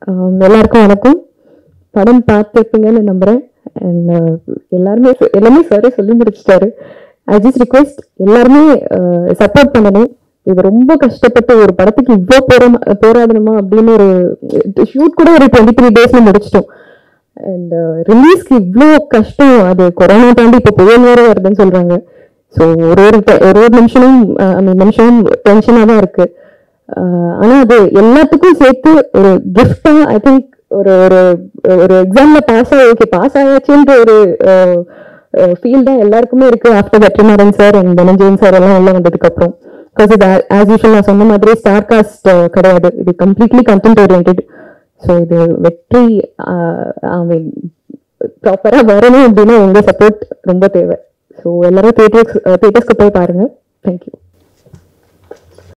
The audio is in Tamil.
ஆம், எல்லாருக்கும் வணக்கம் படம் பார்த்துருப்பீங்கன்னு நம்புறேன் அண்ட் எல்லாருமே எல்லாமே சாரே சொல்லி முடிச்சிட்டாரு ஐ ஜஸ்ட் ரிக்வெஸ்ட் எல்லாருமே சப்போர்ட் பண்ணணும் இது ரொம்ப கஷ்டப்பட்டு ஒரு படத்துக்கு இவ்வளோ போராம போராடணுமா அப்படின்னு ஒரு ஷூட் கூட ஒரு டுவெண்ட்டி த்ரீ டேஸ்ல முடிச்சிட்டோம் அண்ட் ரிலீஸ்க்கு இவ்வளோ கஷ்டம் அது கொரோனா தாண்டி இப்போ புயல் வேற வருதுன்னு சொல்றாங்க ஸோ ஒரு ஒரு ti- ஒரு ஒரு நிமிஷமும் ஐ மீன் நிமிஷமும் டென்ஷனாக தான் இருக்கு ஆஹ் ஆனா அது எல்லாத்துக்கும் சேர்த்து ஒரு கிஃப்டா ஐ திங்க் ஒரு ஒரு ஒரு எக்ஸாம்ல பாஸ் ஆகி ஓகே பாஸ் ஆயாச்சுன்ற ஒரு ஃபீல் தான் எல்லாருக்குமே இருக்கு after Vetrimaaran sir and Dhananjayan sir எல்லாம் உள்ள வந்ததுக்கு அப்புறம் பிகாஸ் இது ஆஸ் யூஷுவல் நான் சொன்ன மாதிரி ஸ்டார் காஸ்ட் கிடையாது இது கம்ப்ளீட்லி கண்டென்ட் ஓரியன்ட் ஸோ இது வெற்றி ஐ மீன் ப்ராப்பரா வரணும் அப்படின்னா உங்க சப்போர்ட் ரொம்ப தேவை ஸோ எல்லாரும் தேட்டர்ஸ் தேட்டர்ஸ்க்கு போய் பாருங்க தேங்க்யூ